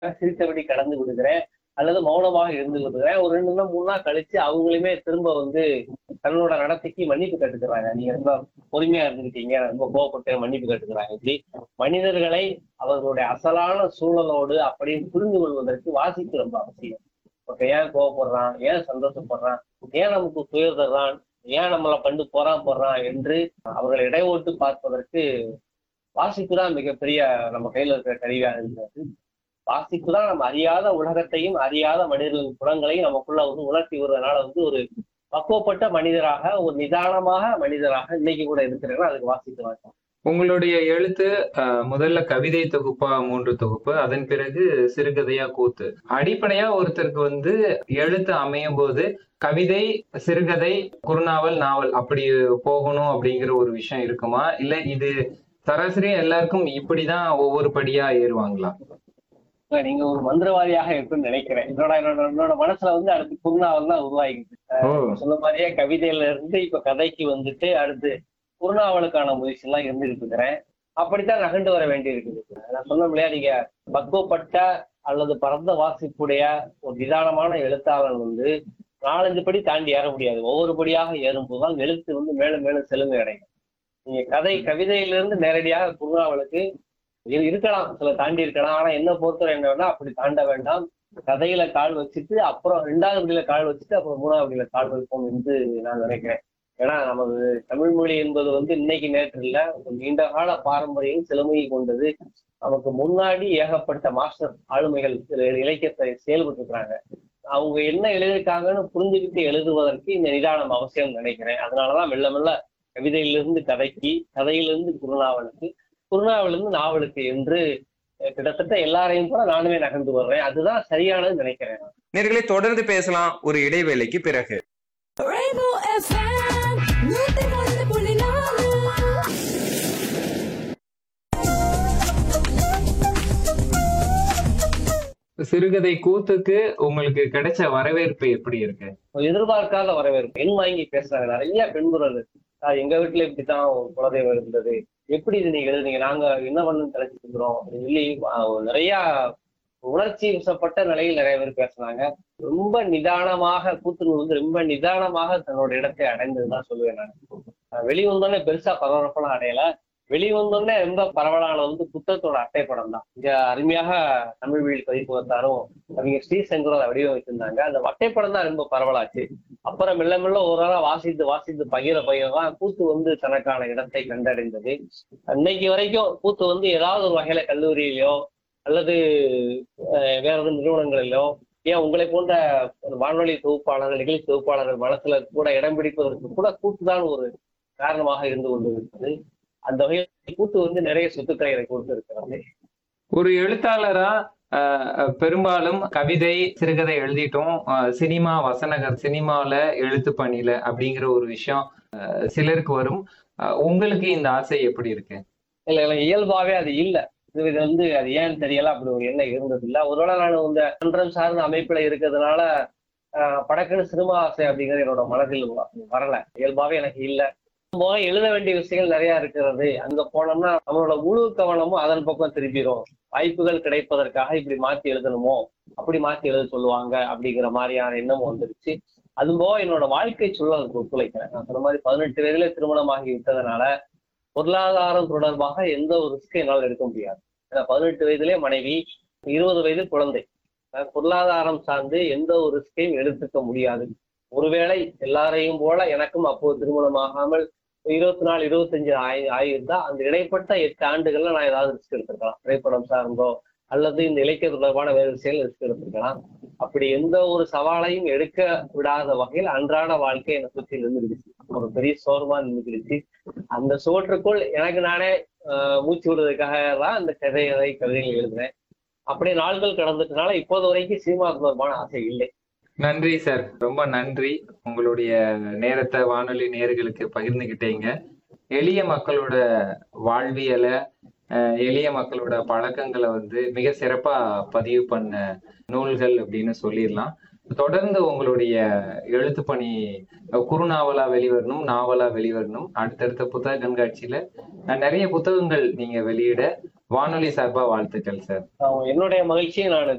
சிரித்தபடி கடந்து விடுகிறேன் அல்லது மௌனமாக இருந்து விடுகிறேன் ஒரு ரெண்டு நாள் மூணு நாள் கழிச்சு அவங்களுமே திரும்ப வந்து தன்னோட நடத்தைக்கு மன்னிப்பு கட்டுக்கிறாங்க நீங்க ரொம்ப பொறுமையா இருந்துக்கிட்டீங்க ரொம்ப கோவப்பட்டு மன்னிப்பு கட்டுக்கிறாங்க இப்படி மனிதர்களை அவர்களுடைய அசலான சூழலோடு அப்படின்னு புரிந்து கொள்வதற்கு வாசிப்பு ரொம்ப அவசியம் இப்ப ஏன் கோவப்படுறான் ஏன் சந்தோஷப்படுறான் ஏன் நமக்கு துயர் தர்றான் ஏன் நம்மளை கண்டு போறான் போடுறான் என்று அவர்களை இடைவோட்டு பார்ப்பதற்கு வாசிப்பு தான் மிகப்பெரிய நம்ம கையில இருக்கிற கருவியாக இருக்கிறது வாசிப்பு தான் நம்ம அறியாத உலகத்தையும் அறியாத மனிதர்களின் குணங்களையும் நமக்குள்ள வந்து உணர்த்தி வருவதனால வந்து ஒரு பக்குவப்பட்ட மனிதராக ஒரு நிதானமாக மனிதராக இன்னைக்கு கூட இருக்கிறாங்க அதுக்கு வாசித்து வாங்க உங்களுடைய எழுத்து அஹ், முதல்ல கவிதை தொகுப்பா மூன்று தொகுப்பு அதன் பிறகு சிறுகதையா கூத்து அடிப்படையா ஒருத்தருக்கு வந்து எழுத்து அமையும் போது கவிதை சிறுகதை குறுநாவல் நாவல் அப்படி போகணும் அப்படிங்கிற ஒரு விஷயம் இருக்குமா இல்ல இது சராசரியா எல்லாருக்கும் இப்படிதான் ஒவ்வொரு படியா ஏறுவாங்களா இல்ல, நீங்க ஒரு மந்திரவாதியாக இருக்குன்னு நினைக்கிறேன் என்னோட என்னோட என்னோட மனசுல வந்து அடுத்து குறுநாவல் தான் உருவாகிட்டு ஓ சொன்ன மாதிரியே கவிதையில இருந்து இப்ப கதைக்கு வந்துட்டு அடுத்து குறுநாவலுக்கான முயற்சி எல்லாம் இருந்துகிட்டு இருக்கிறேன் அப்படித்தான் நகண்டு வர வேண்டி இருக்குது நான் சொன்ன இல்லையா நீங்க பக்குவப்பட்ட அல்லது பரந்த வாசிப்புடைய ஒரு நிதானமான எழுத்தாளன் வந்து நாலஞ்சு படி தாண்டி ஏற முடியாது ஒவ்வொரு படியாக ஏறும்போதுதான் எழுத்து வந்து மேலும் மேலும் செழுமை அடையும் நீங்க கதை கவிதையிலிருந்து நேரடியாக குறுநாவலுக்கு இரு- இருக்கலாம் சில தாண்டி இருக்கலாம் ஆனா என்ன பொறுத்தவரை என்னன்னா அப்படி தாண்ட வேண்டாம் கதையில கால் வச்சுட்டு அப்புறம் ரெண்டாவது படியில கால் வச்சுட்டு அப்புறம் மூணாவது படியில கால் வைப்போம் என்று நான் நினைக்கிறேன் ஏன்னா நமது தமிழ் மொழி என்பது வந்து இன்னைக்கு நேற்று இல்ல ஒரு நீண்ட கால பாரம்பரியம் செழுமையை கொண்டது நமக்கு முன்னாடி ஏகப்பட்ட மாஸ்டர் ஆளுமைகள் இல- இலக்கியத்தை செயல்பட்டு இருக்காங்க அவங்க என்ன எழுதியிருக்காங்கன்னு புரிஞ்சுக்கிட்டு எழுதுவதற்கு இந்த நிதானம் அவசியம் நினைக்கிறேன் அதனாலதான் மெல்ல மெல்ல கவிதையிலிருந்து கதைக்கு கதையிலிருந்து குறுநாவலுக்கு குறுநாவலிருந்து நாவலுக்கு என்று அஹ், கிட்டத்தட்ட எல்லாரையும் கூட நானுமே நகர்ந்து வர்றேன் அதுதான் சரியானது நினைக்கிறேன் நேர்களை தொடர்ந்து பேசலாம் ஒரு இடைவேளைக்கு பிறகு Rainbow FM, நூத்தி ஒன்று புள்ளி நாலு சிறுகதை கூத்துக்கு உங்களுக்கு கிடைச்ச வரவேற்பு எப்படி இருக்கு ஒரு எதிர்பார்க்காத வரவேற்பு பெண் வாங்கி பேசுறாங்க நிறைய பெண்குரல் "ஆஹ் எங்க வீட்டுல இப்படித்தான் ஒரு குலதெய்வம் இருந்தது எப்படி இது நீங்க எழுதுனீங்க நாங்க என்ன பண்ணு தலைச்சிட்டு இருக்கிறோம் அப்படின்னு சொல்லி ஆஹ் நிறைய உணர்ச்சி வசப்பட்ட நிலையில் நிறைய பேர் பேசுனாங்க ரொம்ப நிதானமாக கூத்துருள் வந்து ரொம்ப நிதானமாக தன்னோட இடத்தை அடைந்ததுதான் சொல்லுவேன் நான் ஆஹ் வெளிவந்தோடனே பெருசா பரபரப்பெல்லாம் அடையல வெளிவந்தோடனே ரொம்ப பரவலான வந்து புத்தகத்தோட அட்டைப்படம் தான் இங்க அருமையாக தமிழ் வீடு பதிப்பகத்தாரும் அவங்க ஸ்ரீசங்கர் அதை வடிவமைச்சிருந்தாங்க அந்த அட்டைப்படம் தான் ரொம்ப பரவலாச்சு அப்புறம் மெல்ல மெல்ல ஒரு நாளா வாசித்து வாசித்து பகிர பகிர தான் கூத்து வந்து தனக்கான இடத்தை கண்டடைந்தது இன்னைக்கு வரைக்கும் கூத்து வந்து ஏதாவது ஒரு வகையில கல்லூரியிலயோ அல்லது அஹ், வேற எதுவும் நிறுவனங்களிலோ ஏன் உங்களை போன்ற ஒரு வானொலி தொகுப்பாளர்கள் நிகழ்ச்சி தொகுப்பாளர்கள் மனசுல கூட இடம் பிடிப்பதற்கு கூட கூத்து தான் ஒரு காரணமாக இருந்து கொண்டிருக்கிறது அந்த வகையில் கூத்து வந்து நிறைய சொத்துக்களை எனக்கு கொடுத்திருக்கிறது ஒரு எழுத்தாளரா அஹ், அஹ், பெரும்பாலும் கவிதை சிறுகதை எழுதிட்டோம் அஹ், சினிமா வசனகர் சினிமால எழுத்து பணியில அப்படிங்கிற ஒரு விஷயம் அஹ், சிலருக்கு வரும் அஹ், உங்களுக்கு இந்த ஆசை எப்படி இருக்கு இல்ல இல்ல இயல்பாவே அது இல்ல இது இது வந்து அது ஏன்னு தெரியல அப்படி ஒரு எண்ணம் இருந்தது இல்ல ஒருவேளை நான் இந்த மன்றம் சார்ந்த அமைப்புல இருக்கிறதுனால ஆஹ், படக்குன்னு சினிமா ஆசை அப்படிங்கிறது என்னோட மனதில் வ- வரல இயல்பாவே எனக்கு இல்ல போக எழுத வேண்டிய விஷயங்கள் நிறைய இருக்கிறது அங்க போனோம்னா நம்மளோட முழு கவனமும் அதன் பக்கம் திரும்பிடும் வாய்ப்புகள் கிடைப்பதற்காக இப்படி மாத்தி எழுதணுமோ அப்படி மாத்தி எழுத சொல்லுவாங்க அப்படிங்கிற மாதிரியான எண்ணமும் வந்துருச்சு அது போக என்னோட வாழ்க்கை சூழல் அதுக்கு ஒத்துழைக்கிறேன் நான் சொன்ன மாதிரி பதினெட்டு வயதுல திருமணமாகி விட்டதுனால பொருளாதாரம் தொடர்பாக எந்த ஒரு ரிஸ்க்கும் என்னால் எடுக்க முடியாது ஏன்னா பதினெட்டு வயதிலே மனைவி இருபது வயது குழந்தை அஹ் பொருளாதாரம் சார்ந்து எந்த ஒரு ரிஸ்கையும் எடுத்துக்க முடியாது ஒருவேளை எல்லாரையும் போல எனக்கும் அப்போது திருமணம் ஆகாமல் இருபத்தி நாலு இருபத்தஞ்சு ஆயி ஆயிருந்தா அந்த இடைப்பட்ட எட்டு ஆண்டுகள்ல நான் ஏதாவது ரிஸ்க் எடுத்திருக்கலாம் திரைப்படம் சார்ந்தோ அல்லது இந்த இலக்கிய தொடர்பான வேறு விஷயங்கள் ரிஸ்க் எடுத்திருக்கலாம் அப்படி எந்த ஒரு சவாலையும் எடுக்க விடாத வகையில் அன்றாட வாழ்க்கை என்னை சுற்றி இருந்துருச்சு ஒரு பெரிய சோர்வா நின்றுக்கிடுச்சு அந்த சோற்றுக்குள் எனக்கு நானே ஆஹ், மூச்சு விடுறதுக்காக தான் அந்த கதைகளை கவிதைகள் எழுதுறேன் அப்படியே நாள்கள் கடந்துட்டனால இப்போது வரைக்கும் சினிமா தொடர்பான ஆசை இல்லை நன்றி சார் ரொம்ப நன்றி உங்களுடைய நேரத்தை வானொலி நேர்களுக்கு பகிர்ந்துகிட்டீங்க எளிய மக்களோட வாழ்வியலை அஹ், எளிய மக்களோட பழக்கங்களை வந்து மிக சிறப்பா பதிவு பண்ண நூல்கள் அப்படின்னு சொல்லிடலாம் தொடர்ந்து உங்களுடைய எழுத்து பணி அஹ், குறுநாவலா வெளிவரணும் நாவலா வெளிவரணும் அடுத்தடுத்த புத்தக கண்காட்சியில அஹ், நிறைய புத்தகங்கள் நீங்க வெளியிட வானொலி சார்பா வாழ்த்துக்கள் சார் ஆஹ், என்னுடைய மகிழ்ச்சியை நான்